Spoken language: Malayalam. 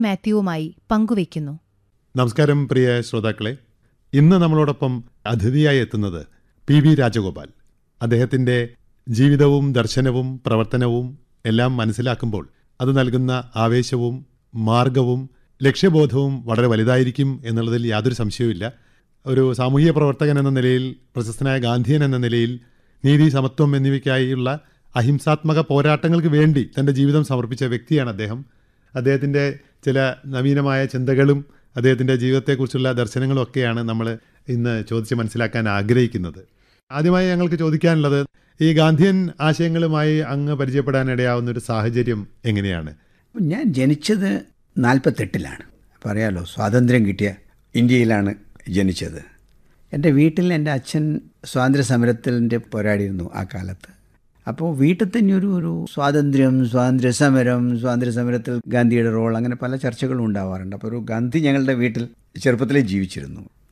മാത്യുവുമായി പങ്കുവയ്ക്കുന്നു നമസ്കാരം പ്രിയ ശ്രോതാക്കളെ ഇന്ന് നമ്മളോടൊപ്പം അതിഥിയായി എത്തുന്നത് പി വി രാജഗോപാൽ അദ്ദേഹത്തിൻ്റെ ജീവിതവും ദർശനവും പ്രവർത്തനവും എല്ലാം മനസ്സിലാക്കുമ്പോൾ അത് നൽകുന്ന ആവേശവും മാർഗവും ലക്ഷ്യബോധവും വളരെ വലുതായിരിക്കും എന്നുള്ളതിൽ യാതൊരു സംശയവുമില്ല ഒരു സാമൂഹിക പ്രവർത്തകൻ എന്ന നിലയിൽ പ്രശസ്തനായ ഗാന്ധിയൻ എന്ന നിലയിൽ നീതി സമത്വം എന്നിവയ്ക്കായുള്ള അഹിംസാത്മക പോരാട്ടങ്ങൾക്ക് വേണ്ടി തൻ്റെ ജീവിതം സമർപ്പിച്ച വ്യക്തിയാണ് അദ്ദേഹം അദ്ദേഹത്തിൻ്റെ ചില നവീനമായ ചിന്തകളും അദ്ദേഹത്തിൻ്റെ ജീവിതത്തെക്കുറിച്ചുള്ള ദർശനങ്ങളും ഒക്കെയാണ് നമ്മൾ ഇന്ന് ചോദിച്ച് മനസ്സിലാക്കാൻ ആഗ്രഹിക്കുന്നത് ആദ്യമായി ഞങ്ങൾക്ക് ചോദിക്കാനുള്ളത് ഈ ഗാന്ധിയൻ ആശയങ്ങളുമായി അങ്ങ് പരിചയപ്പെടാനിടയാവുന്ന ഒരു സാഹചര്യം എങ്ങനെയാണ് ഞാൻ ജനിച്ചത് നാൽപ്പത്തെട്ടിലാണ് പറയാലോ സ്വാതന്ത്ര്യം കിട്ടിയ ഇന്ത്യയിലാണ് ജനിച്ചത് എൻ്റെ വീട്ടിൽ എൻ്റെ അച്ഛൻ സ്വാതന്ത്ര്യ സമരത്തിൻ്റെ പോരാടിയിരുന്നു ആ കാലത്ത് അപ്പോൾ വീട്ടിൽ തന്നെ ഒരു ഒരു സ്വാതന്ത്ര്യം സ്വാതന്ത്ര്യ സമരം സ്വാതന്ത്ര്യ സമരത്തിൽ ഗാന്ധിയുടെ റോൾ അങ്ങനെ പല ചർച്ചകളും ഉണ്ടാവാറുണ്ട് അപ്പോൾ ഒരു ഗാന്ധി ഞങ്ങളുടെ വീട്ടിൽ ചെറുപ്പത്തിലേ ജീവിച്ചിരുന്നു